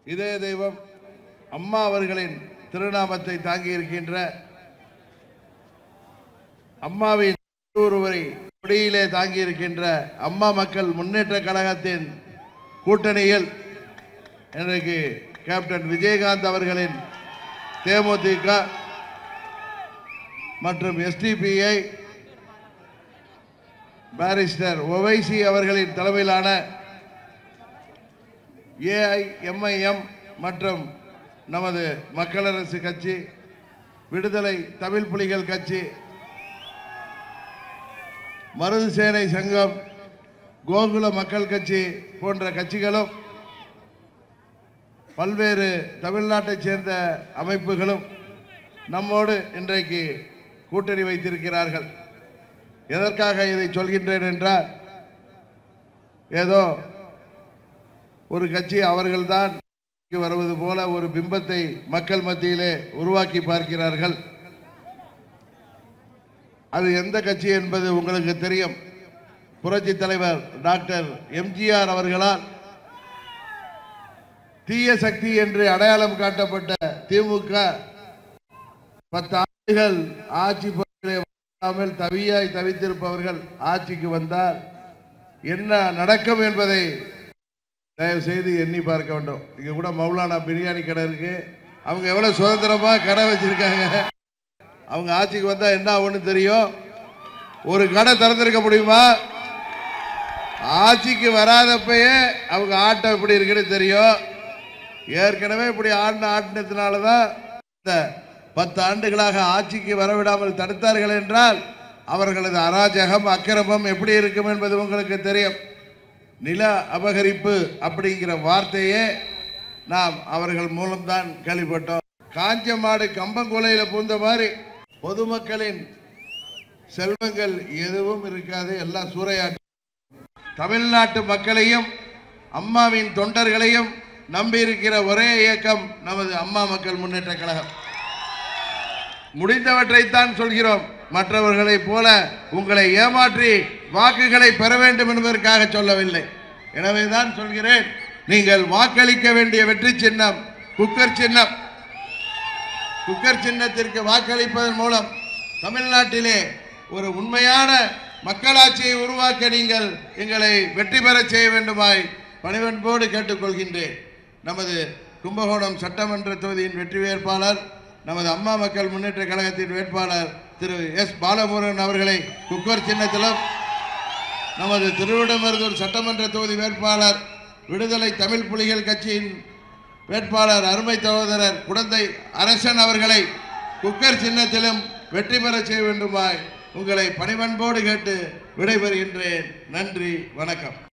இதய தெய்வம் அம்மா அவர்களின் திருநாமத்தை தாங்கி இருக்கின்ற அம்மாவின் ஒருவரை கொடியிலே தாங்கி இருக்கின்ற அம்மா மக்கள் முன்னேற்ற கழகத்தின் கூட்டணியில் இன்றைக்கு கேப்டன் விஜயகாந்த் அவர்களின் தேமுதிக மற்றும் எஸ்டிபிஐ பாரிஸ்டர் ஒவைசி அவர்களின் தலைமையிலான ஏஐஎம்ஐஎம் மற்றும் நமது மக்களரசு கட்சி விடுதலை தமிழ் புலிகள் கட்சி மருது சேனை சங்கம் கோகுல மக்கள் கட்சி போன்ற கட்சிகளும் பல்வேறு தமிழ்நாட்டைச் சேர்ந்த அமைப்புகளும் நம்மோடு இன்றைக்கு கூட்டணி வைத்திருக்கிறார்கள் எதற்காக இதை சொல்கின்றேன் என்றால் ஏதோ ஒரு கட்சி அவர்கள்தான் வருவது போல ஒரு பிம்பத்தை மக்கள் மத்தியிலே உருவாக்கி பார்க்கிறார்கள் அது எந்த கட்சி என்பது உங்களுக்கு தெரியும் புரட்சி தலைவர் டாக்டர் எம்ஜிஆர் அவர்களால் தீய சக்தி என்று அடையாளம் காட்டப்பட்ட திமுக பத்து ஆண்டுகள் ஆட்சி பொறுப்பிலே வராமல் தவியாய் தவித்திருப்பவர்கள் ஆட்சிக்கு வந்தால் என்ன நடக்கும் என்பதை தயவு செய்து எண்ணி பார்க்க வேண்டும் இங்க கூட மௌலானா பிரியாணி கடை இருக்கு அவங்க எவ்வளவு சுதந்திரமா கடை வச்சிருக்காங்க அவங்க ஆட்சிக்கு வந்தா என்ன ஆகும்னு தெரியும் ஒரு கடை திறந்திருக்க முடியுமா ஆட்சிக்கு வராதப்பயே அவங்க ஆட்டம் எப்படி இருக்குன்னு தெரியும் ஏற்கனவே இப்படி ஆடின ஆட்டினத்தினால தான் இந்த பத்து ஆண்டுகளாக ஆட்சிக்கு வரவிடாமல் தடுத்தார்கள் என்றால் அவர்களது அராஜகம் அக்கிரமம் எப்படி இருக்கும் என்பது உங்களுக்கு தெரியும் நில அபகரிப்பு அப்படிங்கிற வார்த்தையே நாம் அவர்கள் மூலம்தான் கேள்விப்பட்டோம் காஞ்ச மாடு கம்பங்குலையில பூந்த மாதிரி பொதுமக்களின் செல்வங்கள் எதுவும் இருக்காது எல்லாம் சூறையாட்டு தமிழ்நாட்டு மக்களையும் அம்மாவின் தொண்டர்களையும் நம்பி இருக்கிற ஒரே இயக்கம் நமது அம்மா மக்கள் முன்னேற்ற கழகம் முடிந்தவற்றைத்தான் சொல்கிறோம் மற்றவர்களைப் போல உங்களை ஏமாற்றி வாக்குகளை பெற வேண்டும் என்பதற்காக சொல்லவில்லை எனவேதான் சொல்கிறேன் நீங்கள் வாக்களிக்க வேண்டிய வெற்றி சின்னம் குக்கர் சின்னம் குக்கர் சின்னத்திற்கு வாக்களிப்பதன் மூலம் தமிழ்நாட்டிலே ஒரு உண்மையான மக்களாட்சியை உருவாக்க நீங்கள் எங்களை வெற்றி பெறச் செய்ய வேண்டுமாய் பணிவன்போடு கேட்டுக்கொள்கின்றேன் நமது கும்பகோணம் சட்டமன்ற தொகுதியின் வெற்றி வேட்பாளர் நமது அம்மா மக்கள் முன்னேற்ற கழகத்தின் வேட்பாளர் திரு எஸ் பாலமுருகன் அவர்களை குக்கர் சின்னத்திலும் நமது திருவிடமருதூர் சட்டமன்ற தொகுதி வேட்பாளர் விடுதலை தமிழ் புலிகள் கட்சியின் வேட்பாளர் அருமை சகோதரர் குடந்தை அரசன் அவர்களை குக்கர் சின்னத்திலும் வெற்றி பெறச் செய்ய வேண்டுமாய் உங்களை பணிவன்போடு கேட்டு விடைபெறுகின்றேன் நன்றி வணக்கம்